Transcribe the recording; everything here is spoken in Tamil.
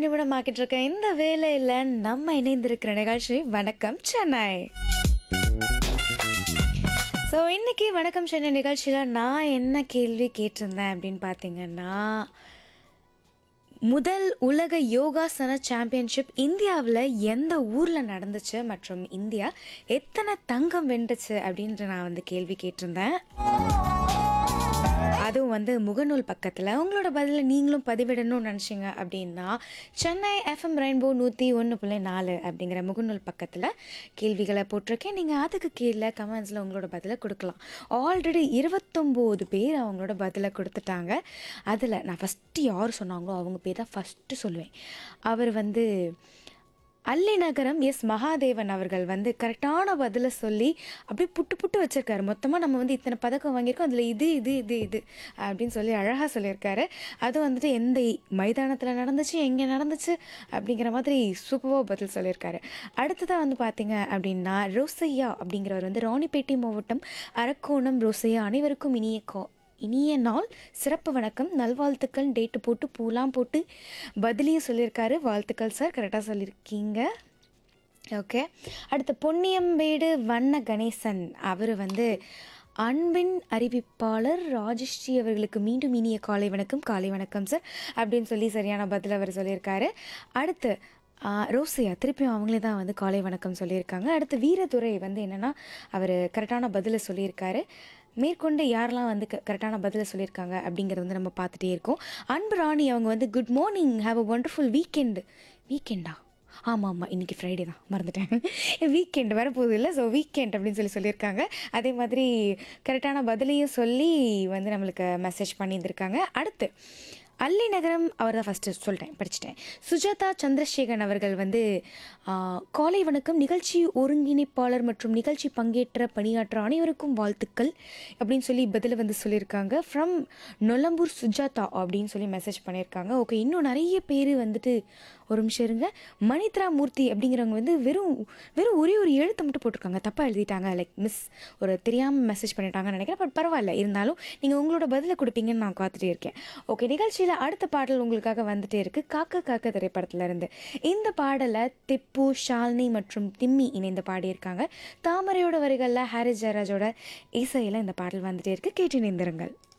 நிமிடம் ஆக்கிட்டு இருக்க இந்த வேலையில் நம்ம இணைந்திருக்கிற நிகழ்ச்சி வணக்கம் சென்னை ஸோ இன்னைக்கு வணக்கம் சென்னை நிகழ்ச்சியில் நான் என்ன கேள்வி கேட்டிருந்தேன் அப்படின்னு பார்த்தீங்கன்னா முதல் உலக யோகாசன சாம்பியன்ஷிப் இந்தியாவில் எந்த ஊரில் நடந்துச்சு மற்றும் இந்தியா எத்தனை தங்கம் வென்றுச்சு அப்படின்ற நான் வந்து கேள்வி கேட்டிருந்தேன் அதுவும் வந்து முகநூல் பக்கத்தில் உங்களோட பதிலை நீங்களும் பதிவிடணும்னு நினச்சிங்க அப்படின்னா சென்னை எஃப்எம் ரெயின்போ நூற்றி ஒன்று புள்ளி நாலு அப்படிங்கிற முகநூல் பக்கத்தில் கேள்விகளை போட்டிருக்கேன் நீங்கள் அதுக்கு கீழே கமெண்ட்ஸில் உங்களோட பதிலை கொடுக்கலாம் ஆல்ரெடி இருபத்தொம்போது பேர் அவங்களோட பதிலை கொடுத்துட்டாங்க அதில் நான் ஃபஸ்ட்டு யார் சொன்னாங்களோ அவங்க பேர் தான் ஃபஸ்ட்டு சொல்லுவேன் அவர் வந்து அல்லி நகரம் எஸ் மகாதேவன் அவர்கள் வந்து கரெக்டான பதிலை சொல்லி அப்படியே புட்டு புட்டு வச்சிருக்காரு மொத்தமாக நம்ம வந்து இத்தனை பதக்கம் வாங்கியிருக்கோம் அதில் இது இது இது இது அப்படின்னு சொல்லி அழகாக சொல்லியிருக்காரு அது வந்துட்டு எந்த மைதானத்தில் நடந்துச்சு எங்கே நடந்துச்சு அப்படிங்கிற மாதிரி சூப்பராக பதில் சொல்லியிருக்காரு அடுத்ததாக வந்து பார்த்தீங்க அப்படின்னா ரோசையா அப்படிங்கிறவர் வந்து ராணிப்பேட்டை மாவட்டம் அரக்கோணம் ரோசையா அனைவருக்கும் இனிய கோ இனிய நாள் சிறப்பு வணக்கம் நல்வாழ்த்துக்கள் டேட்டு போட்டு பூலாம் போட்டு பதிலையும் சொல்லியிருக்காரு வாழ்த்துக்கள் சார் கரெக்டாக சொல்லியிருக்கீங்க ஓகே அடுத்து பொன்னியம்பேடு வண்ண கணேசன் அவர் வந்து அன்பின் அறிவிப்பாளர் ராஜஸ்ரீ அவர்களுக்கு மீண்டும் இனிய காலை வணக்கம் காலை வணக்கம் சார் அப்படின்னு சொல்லி சரியான பதில் அவர் சொல்லியிருக்காரு அடுத்து ஆ, ரோசியா திருப்பியும் அவங்களே தான் வந்து காலை வணக்கம் சொல்லியிருக்காங்க அடுத்து வீரதுரை வந்து என்னென்னா அவர் கரெக்டான பதிலை சொல்லியிருக்காரு மேற்கொண்டு யாரெல்லாம் வந்து க கரெக்டான பதிலை சொல்லியிருக்காங்க அப்படிங்கிறத வந்து நம்ம பார்த்துட்டே இருக்கோம் அன்பு ராணி அவங்க வந்து good morning have a wonderful weekend வீக்கெண்டா ஆமாம் ஆமாம் இன்றைக்கி ஃப்ரைடே தான் மறந்துட்டேன் வீக்கெண்ட் வரப்போகுது இல்லை ஸோ வீக்கெண்ட் அப்படின்னு சொல்லி சொல்லியிருக்காங்க அதே மாதிரி கரெக்டான பதிலையும் சொல்லி வந்து நம்மளுக்கு மெசேஜ் பண்ணியிருந்திருக்காங்க அடுத்து அல்லி நகரம் அவர் தான் ஃபஸ்ட்டு சொல்லிட்டேன் படிச்சிட்டேன் சுஜாதா சந்திரசேகரன் அவர்கள் வந்து ஆ, காலை வணக்கம் நிகழ்ச்சி ஒருங்கிணைப்பாளர் மற்றும் நிகழ்ச்சி பங்கேற்ற பணியாற்ற அனைவருக்கும் வாழ்த்துக்கள் அப்படின்னு சொல்லி பதில் வந்து சொல்லியிருக்காங்க ஃப்ரம் நொலம்பூர் சுஜாதா அப்படின்னு சொல்லி மெசேஜ் பண்ணியிருக்காங்க ஓகே இன்னும் நிறைய பேர் வந்துட்டு ஒரு நிமிஷம் இருங்க மணித்ரா மூர்த்தி அப்படிங்கிறவங்க வந்து வெறும் வெறும் ஒரே ஒரு எழுத்தை மட்டும் போட்டிருக்காங்க தப்பாக எழுதிட்டாங்க லைக் மிஸ் ஒரு தெரியாமல் மெசேஜ் பண்ணிட்டாங்கன்னு நினைக்கிறேன் பட் பரவாயில்ல இருந்தாலும் நீங்கள் உங்களோட பதிலை கொடுப்பீங்கன்னு நான் காத்துட்டே இருக்கேன் ஓகே நிகழ்ச்சியில் அடுத்த பாடல் உங்களுக்காக வந்துட்டே இருக்கு காக்க காக்க திரைப்படத்துல இருந்து இந்த பாடலை திப்பு ஷாலினி மற்றும் திம்மி இணைந்து பாடியிருக்காங்க தாமரையோட வரிகளில் ஹாரிஸ் ஜெயராஜோட இசையில் இந்த பாடல் வந்துட்டே இருக்கு கேட்டு இணைந்திருங்கள்